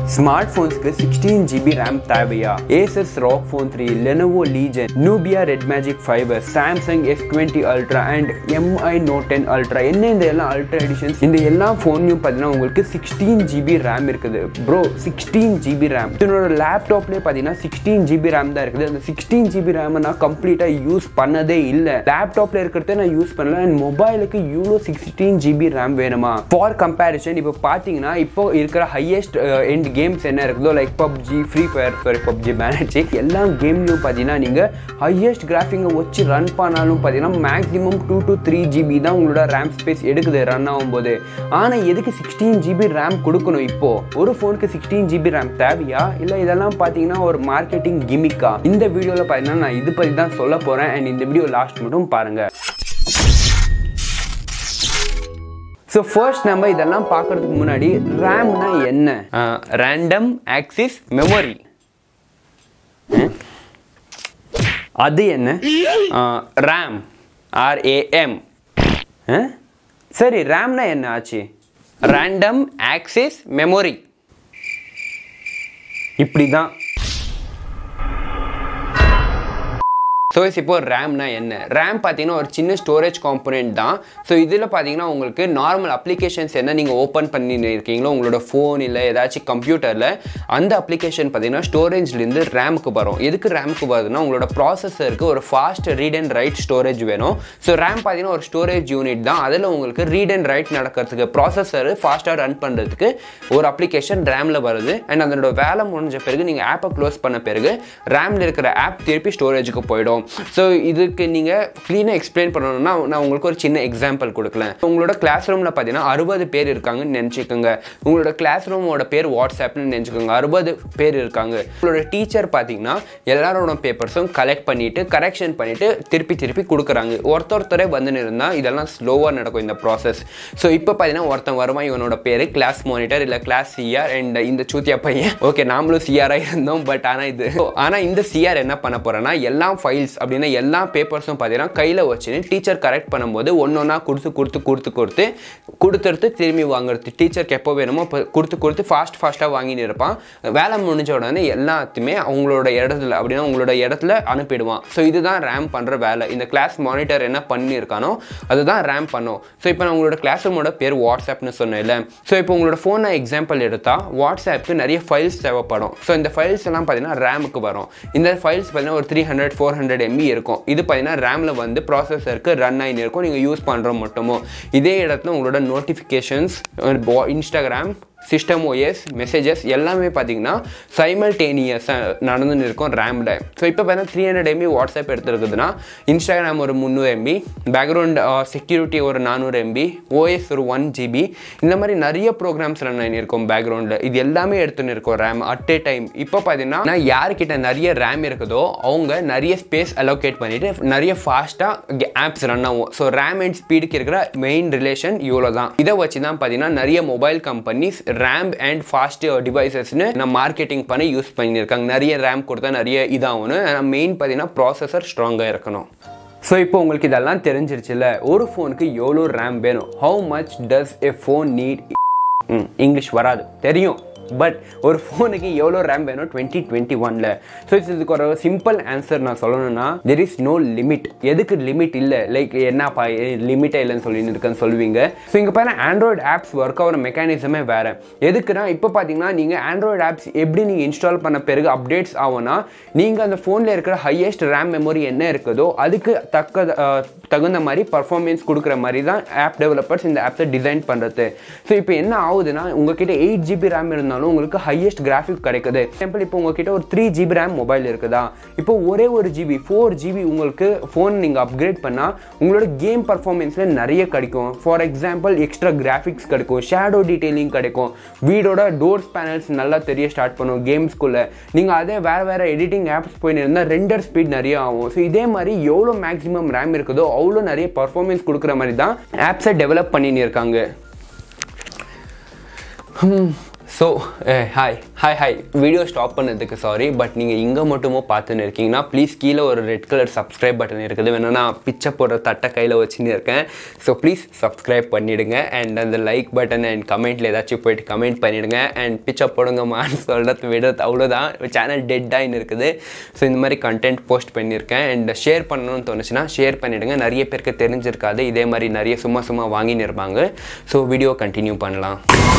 smart ஃபோன்ஸ்க்கு sixteen GB RAM தேவையா ASUS ROG phone three Lenovo Legion Nubia red magic fibre Samsung S twenty ultra and MI note ten ultra என்ன இந்த எல்லாம் ultra editions இந்த எல்லா ஃபோன்லையும் பார்த்தீங்கன்னா உங்களுக்கு சிக்ஸ்டீன் ஜிபி ரேம் இருக்குது ப்ரோ சிக்ஸ்டீன் ஜிபி ரேம் என்னோட லேப்டாப்லேயே பார்த்தீங்கன்னா சிக்ஸ்டீன் ஜிபி ரேம் தான் இருக்குது அந்த சிக்ஸ்டீன் ஜிபி ரேம் நான் கம்ப்ளீட்டாக யூஸ் பண்ணதே இல்லை லேப்டாப்பில் இருக்கிறத நான் யூஸ் பண்ணல அண்ட் மொபைலுக்கு இவ்வளோ சிக்ஸ்டீன் ஜிபி ரேம் வேணுமா ஃபார் கம்பேரிசன் இப்போ பார்த்தீங்கன்னா இப்போ இருக்கிற ஹையஸ்ட் எண்ட் கேம்ஸ் என்ன இருக்குதோ like PUBG free fire sorry PUBG Banerjee எல்லா கேம்லையும் பார்த்தீங்கன்னா நீங்கள் ஹையஸ்ட் கிராஃபிங்கை வச்சு ரன் பண்ணாலும் பார்த்தீங்கன்னா maximum two to three GB தான் உங்களோட ரேம் ஸ்பேஸ் எடுக்குது ரன் ஆகும்போது ஆனால் எதுக்கு சிக்ஸ்டீன் ஜிபி ரேம் கொடுக்கணும் இப்போ ஒரு ஃபோனுக்கு சிக்ஸ்டீன் ஜிபி ரேம் தேவையா இல்லை இதெல்லாம் பார்த்தீங்கன்னா ஒரு மார்க்கெட்டிங் கிமிக்கா இந்த வீடியோவில் பார்த்தீங்கன்னா நான் இது பற்றி தான் சொல்ல போகிறேன் அண்ட் இந்த வீடியோ லாஸ்ட் மட்டும் பாருங்கள் ஸோ ஃபர்ஸ்ட் நம்ம இதெல்லாம் பார்க்கறதுக்கு முன்னாடி ரேம்னா என்ன ரேண்டம் ஆக்சிஸ் மெமரி அது என்ன ரேம் ஆர்ஏஎம் சரி ரேம்னா என்ன ஆச்சு ரேண்டம் ஆக்சிஸ் மெமரி இப்படி தான் ஸோ இப்போ ரேம்னா என்ன ரேம் பார்த்தீங்கன்னா ஒரு சின்ன ஸ்டோரேஜ் காம்பனெண்ட் தான் ஸோ இதில் பார்த்தீங்கன்னா உங்களுக்கு நார்மல் அப்ளிகேஷன்ஸ் என்ன நீங்கள் ஓப்பன் பண்ணி இருக்கீங்களோ உங்களோட ஃபோன் இல்லை ஏதாச்சும் கம்ப்யூட்டரில் அந்த அப்ளிகேஷன் பார்த்தீங்கன்னா ஸ்டோரேஜ்லேருந்து ரேமுக்கு வரும் எதுக்கு ரேமுக்கு வருதுன்னா உங்களோட ப்ராசஸருக்கு ஒரு fast read and write storage வேணும் ஸோ ரேம் பார்த்தீங்கன்னா ஒரு ஸ்டோரேஜ் யூனிட் தான் அதில் உங்களுக்கு ரீட் அண்ட் ரைட் நடக்கிறதுக்கு ப்ராசஸர் ஃபாஸ்ட்டாக ரன் பண்ணுறதுக்கு ஒரு அப்ளிகேஷன் ரேமில் வருது அண்ட் அதனோட வேலை முடிஞ்ச பிறகு நீங்கள் ஆப்பை க்ளோஸ் பண்ண பிறகு ரேமில் இருக்கிற ஆப் திருப்பி ஸ்டோரேஜுக்கு போயிடும் ஸோ இதுக்கு நீங்கள் க்ளீனாக எக்ஸ்பிளைன் பண்ணணும்னா நான் உங்களுக்கு ஒரு சின்ன எக்ஸாம்பிள் கொடுக்கல உங்களோட கிளாஸ் ரூமில் பார்த்தீங்கன்னா அறுபது பேர் இருக்காங்கன்னு நினச்சிக்கோங்க உங்களோட கிளாஸ் ரூமோட பேர் வாட்ஸ்அப்னு நினச்சிக்கோங்க அறுபது பேர் இருக்காங்க உங்களோட டீச்சர் பார்த்தீங்கன்னா எல்லாரோட பேப்பர்ஸும் கலெக்ட் பண்ணிவிட்டு கரெக்ஷன் பண்ணிவிட்டு திருப்பி திருப்பி கொடுக்குறாங்க ஒருத்தர் ஒருத்தரே வந்து இருந்தால் இதெல்லாம் ஸ்லோவாக நடக்கும் இந்த ப்ராசஸ் ஸோ இப்போ பார்த்தீங்கன்னா ஒருத்தன் வருவான் இவனோட பேர் கிளாஸ் மானிட்டர் இல்லை கிளாஸ் சிஆர் அண்ட் இந்த சூத்தியா பையன் ஓகே நாமளும் சிஆராக இருந்தோம் பட் ஆனால் இது ஆனால் இந்த சிஆர் என்ன பண்ண போகிறேன்னா எல்லா ஃபைல்ஸ் அப்படின்னா எல்லா பேப்பர்ஸும் பார்த்தீங்கன்னா கையில் வச்சுன்னு டீச்சர் கரெக்ட் பண்ணும்போது ஒன்று ஒன்றா கொடுத்து கொடுத்து கொடுத்து கொடுத்து கொடுத்துட்டு திரும்பி வாங்குறது டீச்சருக்கு எப்போ வேணுமோ இப்போ கொடுத்து கொடுத்து ஃபாஸ்ட் ஃபாஸ்ட்டாக வாங்கின்னு இருப்பான் வேலை முடிஞ்ச உடனே எல்லாத்தையுமே அவங்களோட இடத்துல அப்படின்னா உங்களோட இடத்துல அனுப்பிடுவான் ஸோ இதுதான் ரேம் பண்ணுற வேலை இந்த கிளாஸ் மானிட்டர் என்ன பண்ணியிருக்கானோ அதுதான் ரேம் பண்ணும் ஸோ இப்போ நான் உங்களோட கிளாஸ் ரூமோட பேர் வாட்ஸ்அப்னு சொன்னேன்ல ஸோ இப்போ உங்களோட ஃபோனை எக்ஸாம்பிள் எடுத்தால் வாட்ஸ்அப்புக்கு நிறைய ஃபைல்ஸ் தேவைப்படும் ஸோ இந்த ஃபைல்ஸ் எல்லாம் பார்த்தீங்கன்னா ரேமுக்கு வரும் இந்த ஃபைல்ஸ் பார்த்தீங்கன்னா ஒரு three hundred four hundred MB இருக்கும் இது பார்த்தீங்கன்னா ரேமில் வந்து ப்ராசஸருக்கு ரன் ஆகின்னு இருக்கும் நீங்கள் யூஸ் பண்ணுற மட்டுமோ இதே இடத்துல உங்களோட notifications Instagram system OS messages எல்லாமே பார்த்தீங்கன்னா சைமல்டேனியஸாக நடந்துன்னு இருக்கும் ரேமில் ஸோ இப்போ பார்த்தீங்கன்னா த்ரீ ஹண்ட்ரட் எம்பி வாட்ஸ்அப் எடுத்துருக்குதுன்னா இன்ஸ்டாகிராம் ஒரு முந்நூறு எம்பி பேக்ரவுண்ட் செக்யூரிட்டி ஒரு நானூறு எம்பி ஓஎஸ் ஒரு ஒன் ஜிபி இந்த மாதிரி நிறைய ப்ரோக்ராம்ஸ் ரன் ஆகிருக்கும் பேக்ரவுண்டில் இது எல்லாமே எடுத்துன்னு இருக்கும் ரேம் அட் ஏ டைம் இப்போ பார்த்தீங்கன்னா யார்கிட்ட நிறைய ரேம் இருக்குதோ அவங்க நிறைய ஸ்பேஸ் அலோகேட் பண்ணிவிட்டு நிறைய ஃபாஸ்ட்டாக ஆப்ஸ் ரன் ஆகும் ஸோ ரேம் அண்ட் ஸ்பீடுக்கு இருக்கிற மெயின் ரிலேஷன் இவ்வளோ தான் இதை வச்சு தான் பார்த்தீங்கன்னா நிறைய mobile companies RAM and fast டிவைசஸ்னு நம்ம மார்க்கெட்டிங் பண்ணி யூஸ் பண்ணியிருக்காங்க நிறைய ரேம் கொடுத்தா நிறைய இதாகணும் ஆனால் மெயின் பார்த்தீங்கன்னா ப்ராசஸர் ஸ்ட்ராங்காக இருக்கணும் ஸோ இப்போ உங்களுக்கு இதெல்லாம் தெரிஞ்சிருச்சுல்ல ஒரு ஃபோனுக்கு எவ்வளோ ரேம் வேணும் how much does a phone need English வராது தெரியும் பட் ஒரு ஃபோனுக்கு எவ்வளோ ரேம் வேணும் டுவெண்ட்டி டுவெண்ட்டி ஒனில் ஸோ இதுக்கு ஒரு சிம்பிள் ஆன்சர் நான் சொல்லணும்னா தெர் இஸ் நோ லிமிட் எதுக்கு லிமிட் இல்லை லைக் என்னப்பா லிமிட்டே இல்லைன்னு சொல்லின்னு இருக்கேன்னு சொல்லுவீங்க ஸோ இங்கே பார்த்தா ஆண்ட்ராய்டு ஆப்ஸ் ஒர்க் ஆகிற மெக்கானிசமே வேறு எதுக்குன்னா இப்போ பார்த்தீங்கன்னா நீங்கள் ஆண்ட்ராய்டு ஆப்ஸ் எப்படி நீங்கள் இன்ஸ்டால் பண்ண பிறகு அப்டேட்ஸ் ஆகும்னா நீங்கள் அந்த ஃபோனில் இருக்கிற ஹையஸ்ட் ரேம் மெமரி என்ன இருக்குதோ அதுக்கு தக்க தகுந்த மாதிரி பர்ஃபார்மன்ஸ் கொடுக்குற மாதிரி தான் ஆப் டெவலப்பர்ஸ் இந்த ஆப்ஸை டிசைன் பண்ணுறது ஸோ இப்போ என்ன ஆகுதுன்னா உங்ககிட்ட எயிட் ஜிபி ரேம் இருந்தாலும் இருந்தாலும் உங்களுக்கு ஹையஸ்ட் கிராஃபிக் கிடைக்குது எக்ஸாம்பிள் இப்போ உங்ககிட்ட ஒரு த்ரீ ஜிபி ரேம் மொபைல் இருக்குதா இப்போ ஒரே ஒரு ஜிபி ஃபோர் ஜிபி உங்களுக்கு ஃபோன் நீங்கள் அப்கிரேட் பண்ணால் உங்களோட கேம் பர்ஃபார்மன்ஸில் நிறைய கிடைக்கும் ஃபார் எக்ஸாம்பிள் எக்ஸ்ட்ரா கிராஃபிக்ஸ் கிடைக்கும் ஷேடோ டீட்டெயிலிங் கிடைக்கும் வீடோட டோர்ஸ் பேனல்ஸ் நல்லா தெரிய ஸ்டார்ட் பண்ணும் கேம்ஸ்குள்ளே நீங்கள் அதே வேறு வேறு எடிட்டிங் ஆப்ஸ் போயின்னு இருந்தால் ரெண்டர் ஸ்பீட் நிறைய ஆகும் ஸோ இதே மாதிரி எவ்வளோ மேக்ஸிமம் ரேம் இருக்குதோ அவ்வளோ நிறைய பர்ஃபார்மன்ஸ் கொடுக்குற மாதிரி தான் ஆப்ஸை டெவலப் பண்ணின்னு இருக்காங்க so hi hi hi video stop பண்ணதுக்கு சாரி பட் நீங்கள் இங்கே மட்டுமோ பார்த்துன்னு இருக்கீங்கன்னா ப்ளீஸ் கீழே ஒரு ரெட் கலர் சப்ஸ்கிரைப் பட்டன் இருக்குது வேணும்னா நான் பிச்சை போடுற தட்டை கையில் வச்சுன்னு இருக்கேன் ஸோ ப்ளீஸ் சப்ஸ்கிரைப் பண்ணிவிடுங்க அண்ட் அந்த லைக் பட்டன் அண்ட் கமெண்ட்டில் ஏதாச்சும் போயிட்டு கமெண்ட் பண்ணிவிடுங்க அண்ட் பிச்சை போடுங்கம்மான்னு சொல்கிறது விடுறது அவ்வளோதான் சேனல் டெட் ஆகின்னு இருக்குது ஸோ இந்த மாதிரி கண்டென்ட் போஸ்ட் பண்ணியிருக்கேன் அண்ட் ஷேர் பண்ணணும்னு தோணுச்சுன்னா ஷேர் பண்ணிவிடுங்க நிறைய பேருக்கு தெரிஞ்சிருக்காது இதே மாதிரி நிறைய சும்மா சும்மா வாங்கின்னு இருப்பாங்க ஸோ வீடியோ கண்டினியூ பண்ணலாம்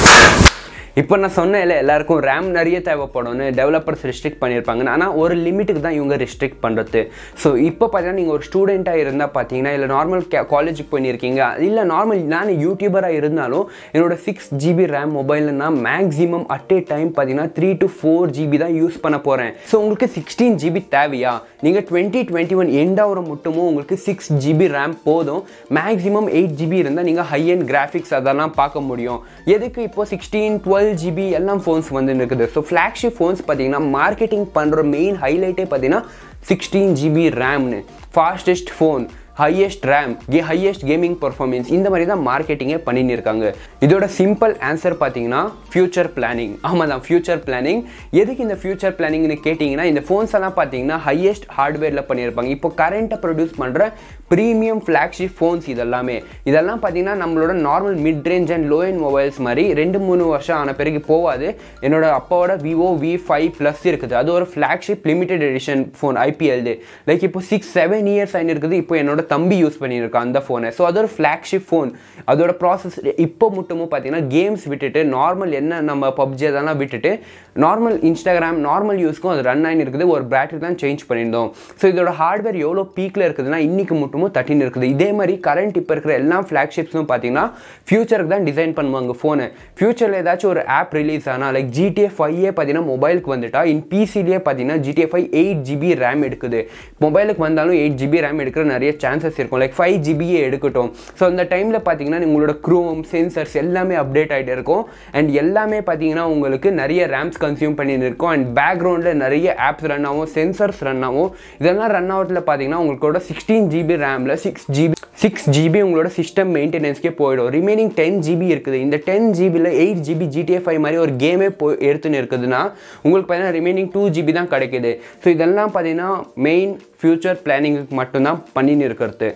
இப்போ நான் சொன்னேன்ல எல்லாருக்கும் ரேம் நிறைய தேவைப்படும்னு டெவலப்பர்ஸ் ரெஸ்ட்ரிக்ட் பண்ணியிருப்பாங்க ஆனால் ஒரு லிமிட்டுக்கு தான் இவங்க ரெஸ்ட்ரிக்ட் பண்ணுறது ஸோ இப்போ பார்த்தீங்கன்னா நீங்கள் ஒரு ஸ்டூடெண்ட்டாக இருந்தால் பார்த்தீங்கன்னா இல்லை நார்மல் கே காலேஜுக்கு பண்ணியிருக்கீங்க இல்லை நார்மல் நான் யூடியூபராக இருந்தாலும் என்னோட சிக்ஸ் ஜிபி ரேம் மொபைல்னா மேக்ஸிமம் அட் ஏ டைம் பார்த்தீங்கன்னா த்ரீ டு ஃபோர் ஜிபி தான் யூஸ் பண்ண போகிறேன் ஸோ உங்களுக்கு சிக்ஸ்டீன் ஜிபி தேவையா நீங்கள் டுவெண்ட்டி டுவெண்ட்டி ஒன் எண்ட் ஆகிற மட்டுமும் உங்களுக்கு சிக்ஸ் ஜிபி ரேம் போதும் மேக்ஸிமம் எயிட் ஜிபி இருந்தால் நீங்கள் ஹை அண்ட் கிராஃபிக்ஸ் அதெல்லாம் பார்க்க முடியும் எதுக்கு இப்போ சிக்ஸ்டீன் டுவெல் ஜிபி எல்லாம் ஃபோன்ஸ் வந்து இருக்குது ஸோ ஃப்ளாக்ஷிப் ஃபோன்ஸ் பார்த்தீங்கன்னா மார்க்கெட்டிங் பண்ணுற மெயின் ஹைலைட்டே பார்த்தீங்கன்னா சிக்ஸ்டீன் ஜிபி ரேம்னு ஃபாஸ்டஸ்ட் ஃபோன் ஹையஸ்ட் ரேம் கே ஹையஸ்ட் கேமிங் பர்ஃபார்மன்ஸ் இந்த மாதிரி தான் மார்க்கெட்டிங்கே பண்ணின்னு இருக்காங்க இதோட சிம்பிள் ஆன்சர் பார்த்தீங்கன்னா ஃபியூச்சர் பிளானிங் ஆமாம் தான் ஃபியூச்சர் பிளானிங் எதுக்கு இந்த ஃபியூச்சர் பிளானிங்னு கேட்டிங்கன்னா இந்த ஃபோன்ஸ் எல்லாம் பார்த்தீங்கன்னா ஹையஸ்ட் ஹார்ட்வேரில் பண்ணியிருப்பாங்க இப்போ கரண்ட்டை ப்ரொடியூஸ் பண்ணுற ப்ரீமியம் ஃப்ளாக்ஷிப் ஃபோன்ஸ் இதெல்லாமே இதெல்லாம் பார்த்தீங்கன்னா நம்மளோட normal mid range and low end mobiles மாதிரி ரெண்டு மூணு வருஷம் ஆன பிறகு போகாது என்னோட அப்பாவோட விவோ வி ஃபைவ் ப்ளஸ் இருக்குது அது ஒரு ஃப்ளாக்ஷிப் லிமிடெட் எடிஷன் ஃபோன் ஐபிஎல்டு லைக் இப்போ சிக்ஸ் செவன் இயர்ஸ் ஆகி இருக்குது இப்போ என்னோட தம்பி யூஸ் பண்ணியிருக்கான் அந்த ஃபோனை ஸோ அது ஒரு ஃப்ளாக்ஷிப் ஃபோன் அதோட ப்ராசஸ் இப்போ மட்டுமும் பார்த்தீங்கன்னா கேம்ஸ் விட்டுட்டு நார்மல் என்ன நம்ம பப்ஜி அதெல்லாம் விட்டுட்டு நார்மல் இன்ஸ்டாகிராம் நார்மல் யூஸ்க்கும் அது ரன் ஆகி இருக்குது ஒரு பேட்டரி தான் சேஞ்ச் பண்ணியிருந்தோம் ஸோ இதோட ஹார்ட்வேர் எவ்வளோ பீக்கில் இருக்குதுன்னா இன்றைக்கி மட்டுமும் தட்டின்னு இருக்குது இதே மாதிரி கரண்ட் இப்போ இருக்கிற எல்லா ஃப்ளாக்ஷிப்ஸும் பார்த்தீங்கன்னா ஃபியூச்சருக்கு தான் டிசைன் பண்ணுவாங்க ஃபோனை ஃபியூச்சரில் ஏதாச்சும் ஒரு ஆப் ரிலீஸ் ஆனால் லைக் ஜிடிஏ ஃபைவே பார்த்தீங்கன்னா மொபைலுக்கு வந்துட்டா இன் பிசிலேயே பார்த்தீங்கன்னா GTA five eight GB RAM எடுக்குது மொபைலுக்கு வந்தாலும் எயிட் ஜிபி ரேம் எடுக்கிற நிறைய சான்சஸ் இருக்கும் லைக் ஃபைவ் ஜிபியே எடுக்கட்டும் ஸோ அந்த டைமில் பார்த்தீங்கன்னா உங்களோட க்ரோம் சென்சர்ஸ் எல்லாமே அப்டேட் ஆகிட்டே இருக்கும் அண்ட் எல்லாமே பார்த்தீங்கன்னா உங்களுக்கு நிறைய ரேம்ஸ் கன்சியூம் பண்ணிட்டு இருக்கும் அண்ட் பேக்ரவுண்டில் நிறைய ஆப்ஸ் ரன் ஆகும் சென்சர்ஸ் ரன் ஆகும் இதெல்லாம் ரன் ஆகத்தில் பார்த்தீங்கன்னா உங்களோட சிக்ஸ்டீன் ஜிபி ரேமில் சிக்ஸ் ஜிபி சிக்ஸ் ஜிபி உங்களோட சிஸ்டம் மெயின்டெனன்ஸ்க்கே போயிடும் ரிமைனிங் டென் ஜிபி இருக்குது இந்த டென் ஜிபியில் எயிட் ஜிபி ஜிடிஏ ஃபைவ் மாதிரி ஒரு கேமே போய் எடுத்துன்னு இருக்குதுன்னா உங்களுக்கு பார்த்தீங்கன்னா ரிமைனிங் டூ ஜிபி தான் கிடைக்குது ஸோ இதெல்லாம் பார்த்தீங்கன்னா மெயின் ஃபியூச்சர் பிளானிங்க்கு மட்டும்தான் பண்ணின்னு இருக்கிறது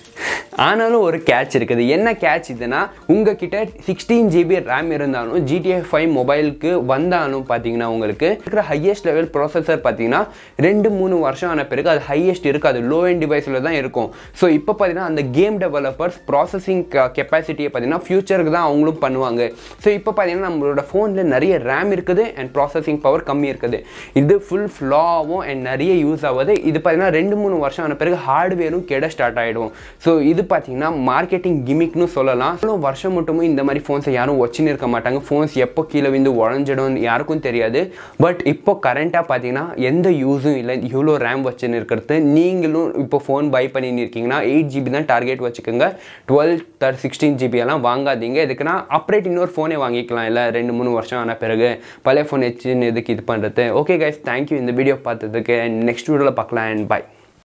ஆனாலும் ஒரு கேட்ச் இருக்குது என்ன கேட்ச் இதுனா உங்ககிட்ட சிக்ஸ்டீன் ஜிபி ரேம் இருந்தாலும் ஜிடிஏ ஃபைவ் மொபைலுக்கு வந்தாலும் பார்த்தீங்கன்னா உங்களுக்கு இருக்கிற ஹையஸ்ட் லெவல் ப்ராசஸர் பார்த்தீங்கன்னா ரெண்டு மூணு வருஷம் ஆன பிறகு அது ஹையஸ்ட் இருக்காது லோ எண்ட் டிவைஸில் தான் இருக்கும் ஸோ இப்போ பார்த்தீங்கன்னா அந்த கேம் டெவலப்பர்ஸ் ப்ராசஸிங் கெப்பாசிட்டியை பார்த்தீங்கன்னா ஃபியூச்சருக்கு தான் அவங்களும் பண்ணுவாங்க ஸோ இப்போ பார்த்தீங்கன்னா நம்மளோட ஃபோனில் நிறைய ரேம் இருக்குது அண்ட் ப்ராசஸிங் பவர் கம்மி இருக்குது இது ஃபுல் ஃப்ளாவும் அண்ட் நிறைய யூஸ் ஆகுது இது பார்த்தீங்கன்னா ரெண்டு மூணு வருஷம் ஆன பிறகு ஹார்ட்வேரும் கெட ஸ்டார்ட் ஆகிடும் ஸோ இது பார்த்தீங்கன்னா மார்க்கெட்டிங் கிமிக்னு சொல்லலாம் இவ்வளோ வருஷம் மட்டுமே இந்த மாதிரி ஃபோன்ஸை யாரும் வச்சுன்னு இருக்க மாட்டாங்க ஃபோன்ஸ் எப்போ கீழே விந்து உடஞ்சிடும் யாருக்கும் தெரியாது பட் இப்போ கரண்ட்டாக பார்த்தீங்கன்னா எந்த யூஸும் இல்லை இவ்வளோ ரேம் வச்சுன்னு இருக்கிறது நீங்களும் இப்போ ஃபோன் பை பண்ணின்னு இருக்கீங்கன்னா எயிட் ஜிபி தான் டார்கெட் வச்சுக்கோங்க டுவெல் தர் சிக்ஸ்டீன் ஜிபி எல்லாம் வாங்காதீங்க எதுக்குன்னா அப்ரேட் இன்னொரு ஃபோனே வாங்கிக்கலாம் இல்லை ரெண்டு மூணு வருஷம் ஆன பிறகு பழைய ஃபோன் வச்சுன்னு எதுக்கு இது பண்ணுறது ஓகே கைஸ் தேங்க்யூ இந்த வீடியோ பார்த்ததுக்கு அண்ட் நெக்ஸ்ட் வீடியோவில் பார்க்கலாம் அண்ட் பை